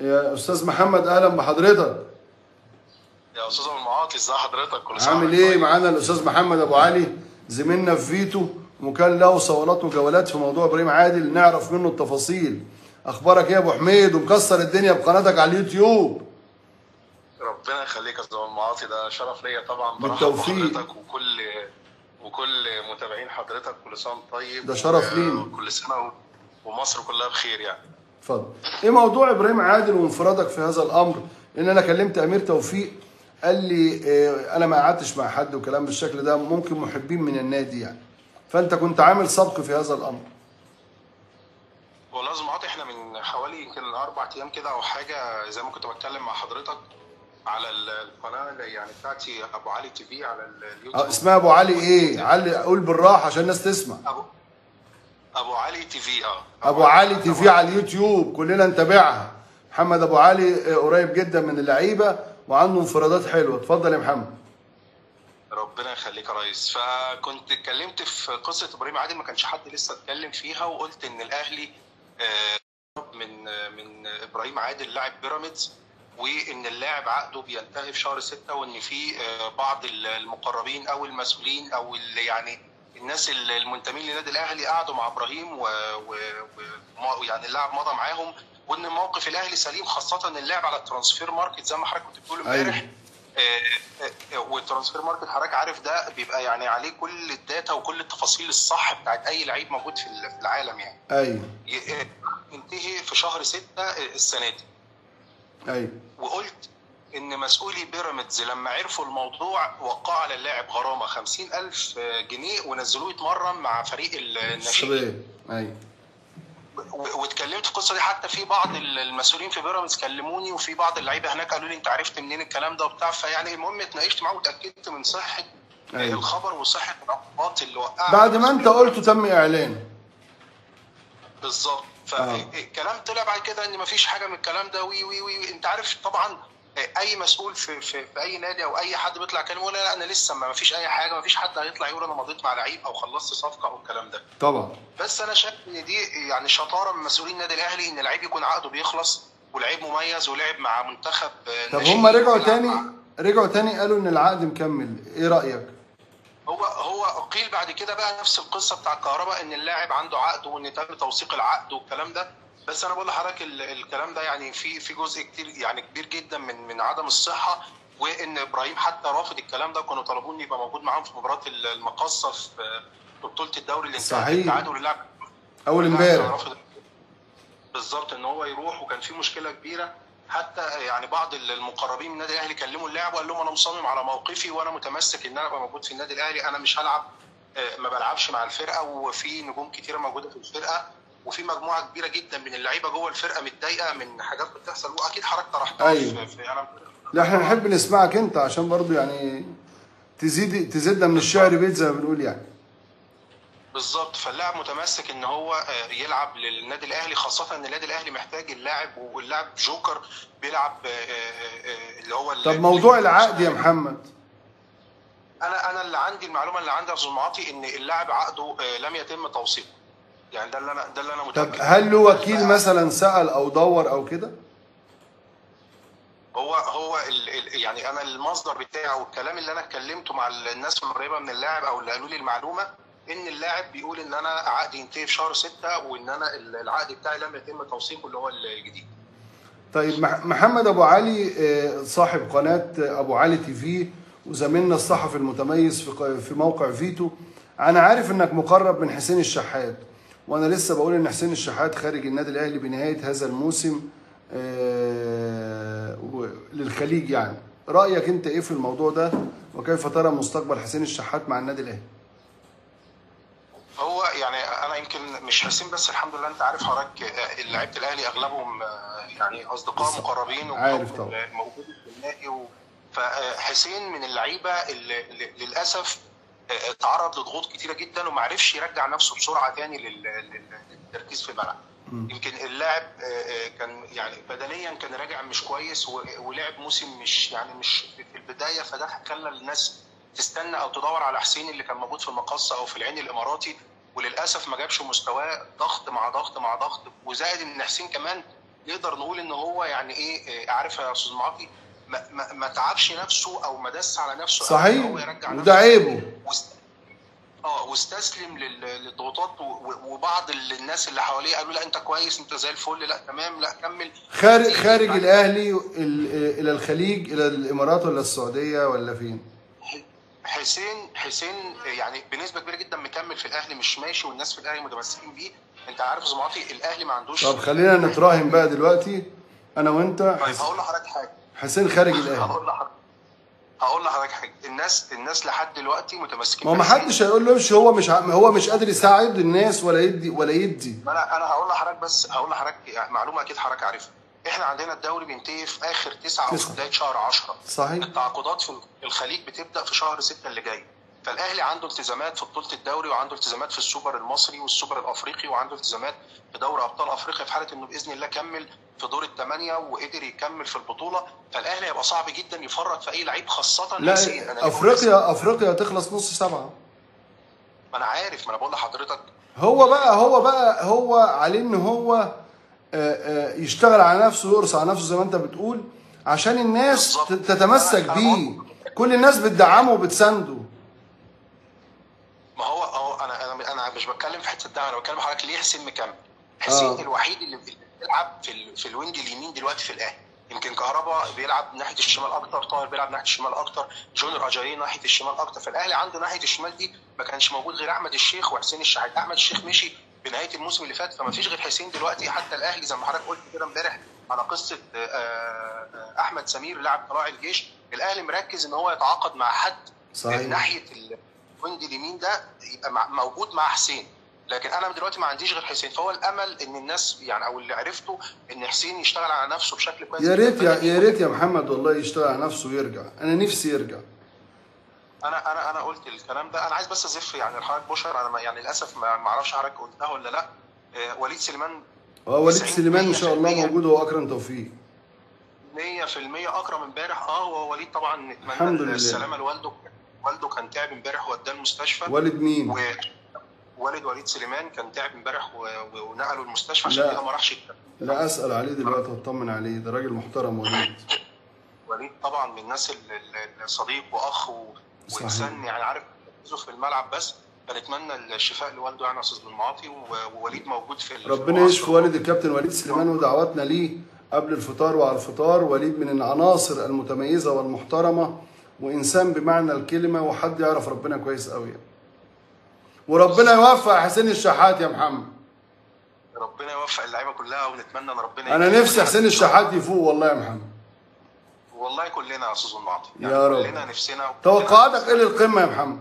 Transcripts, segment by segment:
يا استاذ محمد اهلا بحضرتك يا استاذ ابو المعاطي ازي حضرتك كل سنه عامل وانت ايه طيب. معانا الاستاذ محمد ابو علي زميلنا في فيتو وكان له صولات وجولات في موضوع ابراهيم عادل نعرف منه التفاصيل اخبارك ايه يا ابو حميد ومكسر الدنيا بقناتك على اليوتيوب ربنا يخليك يا استاذ ابو المعاطي ده شرف ليا طبعا برحب بالتوفيق. بحضرتك وكل وكل متابعين حضرتك كل سنه وانت طيب ده شرف و- لينا. كل سنه و- ومصر كلها بخير يعني اتفضل ايه موضوع ابراهيم عادل وانفرادك في هذا الامر لان انا كلمت امير توفيق قال لي إيه انا ما قعدتش مع حد وكلام بالشكل ده ممكن محبين من النادي يعني فانت كنت عامل سبق في هذا الامر والله يا استاذ معاطي احنا من حوالي يمكن اربع ايام كده او حاجه زي ما كنت بتكلم مع حضرتك على ال- القناه اللي يعني بتاعتي ابو علي تي في على ال- آه، اليوتيوب اسمها ابو علي ايه علي قول بالراحه عشان الناس تسمع ابو ابو علي تي في اه ابو علي تي في على اليوتيوب كلنا نتابعها محمد ابو علي آه، قريب جدا من اللعيبه وعنده انفرادات حلوه اتفضل يا محمد ربنا يخليك يا ريس فكنت اتكلمت في قصه ابراهيم عادل ما كانش حد لسه اتكلم فيها وقلت ان الاهلي آه، من من ابراهيم عادل لاعب بيراميدز وان اللاعب عقده بينتهي في شهر ستة وان في آه، بعض المقربين او المسؤولين او اللي يعني الناس المنتمين للنادي الاهلي قعدوا مع ابراهيم و, و... و... يعني اللاعب مضى معاهم وان موقف الاهلي سليم خاصه ان اللاعب على الترانسفير ماركت زي ما حضرتك كنت بتقول امبارح أيوة. آه، آه، والترانسفير ماركت حضرتك عارف ده بيبقى يعني عليه كل الداتا وكل التفاصيل الصح بتاعت اي لعيب موجود في ال- في العالم يعني ايوه ي- آه، ينتهي في شهر ستة السنه دي ايوه وقلت ان مسؤولي بيراميدز لما عرفوا الموضوع وقعوا على اللاعب غرامه 50000 جنيه ونزلوه يتمرن مع فريق الناشئين الشباب ايوه و- واتكلمت في القصه دي حتى في بعض المسؤولين في بيراميدز كلموني وفي بعض اللعيبه هناك قالوا لي انت عرفت منين الكلام ده وبتاع فيعني المهم اتناقشت معاهم واتاكدت من صحه أيوة. الخبر وصحه العقوبات اللي وقعها بعد ما انت قلته تم اعلانه بالظبط فالكلام طلع بعد كده ان مفيش حاجه من الكلام ده وي وي وي انت عارف طبعا اي مسؤول في, في, في اي نادي او اي حد بيطلع كلمه يقول لا لا، انا لسه ما فيش اي حاجه ما فيش حد هيطلع يقول انا مضيت مع لعيب او خلصت صفقه او الكلام ده طبعا بس انا شايف ان دي يعني شطاره من مسؤولين النادي الاهلي ان لعيب يكون عقده بيخلص ولعيب مميز ولعب مع منتخب طب ناشئين هم رجعوا وبيلعب تاني مع- رجعوا تاني قالوا ان العقد مكمل ايه رايك هو هو قيل بعد كده بقى نفس القصه بتاع الكهرباء ان اللاعب عنده عقد وان تم توثيق العقد والكلام ده بس انا بقول لحضرتك ال- الكلام ده يعني في في جزء كتير يعني كبير جدا من من عدم الصحه وان ابراهيم حتى رافض الكلام ده كانوا طلبوا اني يبقى موجود معاهم في مباراه المقاصه في في بطوله الدوري اللي انتهت صحيح. بالتعادل اللعب اول اللاعب امبارح كان رافض بالظبط ان هو يروح وكان في مشكله كبيره حتى يعني بعض المقربين من النادي الاهلي كلموا اللاعب وقال لهم انا مصمم على موقفي وانا متمسك ان انا ابقى موجود في النادي الاهلي انا مش هلعب آه، ما بلعبش مع الفرقه وفي نجوم كتيره موجوده في الفرقه وفي مجموعه كبيره جدا من اللعيبه جوه الفرقه متضايقه من حاجات بتحصل واكيد حضرتك طرحتها أيوة. في, في اعلام لا احنا نحب نسمعك انت عشان برضو يعني تزيد تزيدنا من الشعر بيت زي ما بنقول يعني بالظبط فاللاعب متمسك ان هو آه، يلعب للنادي الاهلي خاصه ان النادي الاهلي محتاج اللاعب واللاعب جوكر بيلعب آه، آه، آه، اللي هو طب موضوع العقد يا محمد انا انا اللي عندي المعلومه اللي عندي يا استاذ معاطي ان اللاعب عقده آه، لم يتم توثيقه يعني ده اللي انا ده اللي انا طب متاكد هل له منه. وكيل مثلا سال او دور او كده هو هو ال ال يعني انا المصدر بتاعه والكلام اللي انا اتكلمته مع الناس القريبه من اللاعب او اللي قالوا لي المعلومه ان اللاعب بيقول ان انا عقدي ينتهي في شهر ستة وان انا ال- العقد بتاعي لم يتم توثيقه اللي هو الجديد طيب مح- محمد ابو علي آه، صاحب قناه ابو علي تي في وزميلنا الصحفي المتميز في ق- في موقع فيتو انا عارف انك مقرب من حسين الشحات وانا لسه بقول ان حسين الشحات خارج النادي الاهلي بنهايه هذا الموسم آه، و- للخليج يعني رايك انت ايه في الموضوع ده وكيف ترى مستقبل حسين الشحات مع النادي الاهلي هو يعني انا يمكن مش حسين بس الحمد لله انت عارف حضرتك آه، لعيبه الاهلي اغلبهم آه، يعني اصدقاء بس- مقربين عارف وبحكم طبعا. موجود في النادي و... فحسين من اللعيبه اللي اللي للاسف آه، اتعرض لضغوط كتيره جدا وما عرفش يرجع نفسه بسرعه تاني لل- لل- للتركيز في الملعب يمكن اللاعب آه، آه، كان يعني بدنيا كان راجع مش كويس و- ولعب موسم مش يعني مش في البدايه فده خلى الناس تستنى او تدور على حسين اللي كان موجود في المقصه او في العين الاماراتي وللاسف ما جابش مستواه ضغط مع ضغط مع ضغط وزائد ان حسين كمان نقدر نقول ان هو يعني ايه آه، عارف يا استاذ معاطي ما, ما, ما تعبش نفسه او ما دس على نفسه أو إن هو صحيح يرجع وده نفسه عيبه واست... اه واستسلم لل... للضغوطات و... و- وبعض ال- الناس اللي حواليه قالوا لا انت كويس انت زي الفل لا تمام لا كمل خارج خارج الاهلي ال- الى الخليج الى الامارات ولا السعوديه ولا فين حسين حسين يعني بنسبه كبيره جدا مكمل في الاهلي مش ماشي والناس في الاهلي متمسكين بيه انت عارف زمعتي الاهلي ما عندوش طب خلينا نتراهن بقى دلوقتي انا وانت طيب حس- هقول لحضرتك حاجه حسين خارج الاهلي هقول لحضرتك هقول لحضرتك حاجه الناس الناس لحد دلوقتي متمسكين ما هو ما بحسين. حدش هيقول له امشي هو مش ع- هو مش قادر يساعد الناس ولا يدي ولا يدي ما انا انا هقول لحضرتك بس هقول لحضرتك يعني معلومه اكيد حضرتك عارفها احنا عندنا الدوري بينتهي في اخر تسعة او في تسعة. بدايه شهر 10 صحيح التعاقدات في الخليج بتبدا في شهر 6 اللي جاي فالاهلي عنده التزامات في بطوله الدوري وعنده التزامات في السوبر المصري والسوبر الافريقي وعنده التزامات في دوري ابطال افريقيا في حاله انه باذن الله كمل في دور الثمانيه وقدر يكمل في البطوله فالاهلي هيبقى صعب جدا يفرط في اي لعيب خاصه لا حسين. أنا ليه بقول حسين؟ افريقيا افريقيا تخلص نص سبعه ما انا عارف ما انا بقول لحضرتك هو بقى هو بقى هو عليه ان هو آه، آه، يشتغل على نفسه ويقرص على نفسه زي ما انت بتقول عشان الناس بالظبط. ت- تتمسك أنا- أنا بيه كل الناس بتدعمه وبتسانده ما هو هو انا انا انا مش بتكلم في حته الدعم انا بتكلم حضرتك ليه حسين مكمل حسين آه. الوحيد اللي بيلعب في ال... في الوينج اليمين دلوقتي في الاهلي يمكن كهربا بيلعب ناحيه الشمال اكتر طاهر بيلعب ناحيه الشمال اكتر جونيور اجايين ناحيه الشمال اكتر فالاهلي عنده ناحيه الشمال دي ما كانش موجود غير احمد الشيخ وحسين الشحات احمد الشيخ مشي بنهايه الموسم اللي فات فما فيش غير حسين دلوقتي حتى الاهلي زي ما حضرتك قلت كده امبارح على قصه آه، آه، احمد سمير لاعب طلائع الجيش الاهلي مركز ان هو يتعاقد مع حد صحيح. من ناحيه الوينج اليمين ده يبقى مع- موجود مع حسين لكن انا دلوقتي ما عنديش غير حسين فهو الامل ان الناس يعني او اللي عرفته ان حسين يشتغل على نفسه بشكل كويس يا جداً. ريت يا فأنا- يا ريت يا محمد والله يشتغل على نفسه ويرجع انا نفسي يرجع انا انا انا قلت الكلام ده انا عايز بس ازف يعني لحضرتك بشر انا ما يعني للاسف ما ما اعرفش حضرتك قلتها ولا لا آه، وليد سليمان اه وليد 90% سليمان ان شاء الله 100% موجود هو اكرم توفيق 100% اكرم امبارح اه هو وليد طبعا نتمنى الحمد لله. السلامه لوالده والده كان تعب امبارح وداه المستشفى والد مين ووالد وليد سليمان كان تعب امبارح و- و- ونقله المستشفى عشان لا. كده ما راحش لا اسال عليه دلوقتي واطمن عليه ده راجل محترم وليد وليد طبعا من الناس اللي اللي صديق واخ و- صحيح. وانسان يعني عارف يركزه في الملعب بس فنتمنى الشفاء لوالده يعني يا استاذ بن معاطي و- ووليد موجود في ال- في ربنا المعسكر. يشفي والد الكابتن وليد سليمان ودعواتنا ليه قبل الفطار وعلى الفطار وليد من العناصر المتميزه والمحترمه وانسان بمعنى الكلمه وحد يعرف ربنا كويس قوي وربنا يوفق حسين الشحات يا محمد ربنا يوفق اللعيبه كلها ونتمنى ان ربنا انا يكرم نفسي حسين الشحات يفوق والله يا محمد والله كلنا يا استاذ بن معاطي يا رب. كلنا نفسنا توقعاتك ايه للقمه يا محمد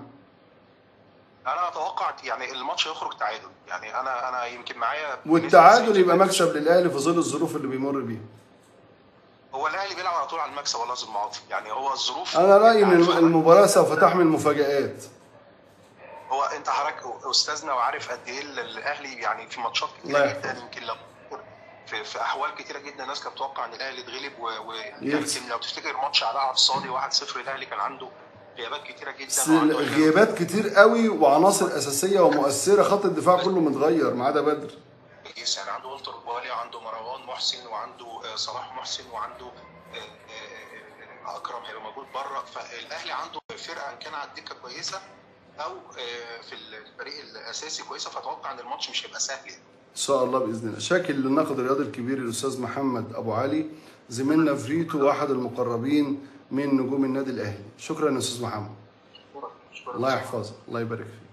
انا اتوقع يعني الماتش يخرج تعادل يعني انا انا يمكن معايا والتعادل يبقى 90% مكسب للاهلي في ظل الظروف اللي بيمر بيها هو الاهلي بيلعب على طول على المكسب والله يا استاذ معاطي يعني هو الظروف انا رايي ان عارف حضرتك- المباراه سوف تحمل مفاجات هو انت حضرتك استاذنا وعارف قد ايه ال- الاهلي يعني في ماتشات الله كتيره يحفظك. جدا يمكن لو في, في احوال كتيره جدا الناس كانت متوقع ان الاهلي يتغلب يكسب. ويمكن لو تفتكر ماتش علاء عبد الصادي 1-0 الاهلي كان عنده غيابات كتيره جدا بس وعنده غياب غيابات كتير قوي وعناصر اساسيه ومؤثره خط الدفاع كله متغير ما عدا بدر كويس يعني عنده والتر بوالي وعنده مروان محسن وعنده آه، صلاح محسن وعنده آه، آه، آه، اكرم هيبقى موجود بره فالاهلي عنده فرقه ان كان على الدكه كويسه او آه، في الفريق الاساسي كويسه فاتوقع ان الماتش مش هيبقى سهل يعني. ان شاء الله باذن الله شاكر للناقد الرياضي الكبير الاستاذ محمد ابو علي زميلنا في ريتو واحد المقربين من نجوم النادي الاهلي شكرا يا استاذ محمد شكرا الله يحفظك الله يبارك فيك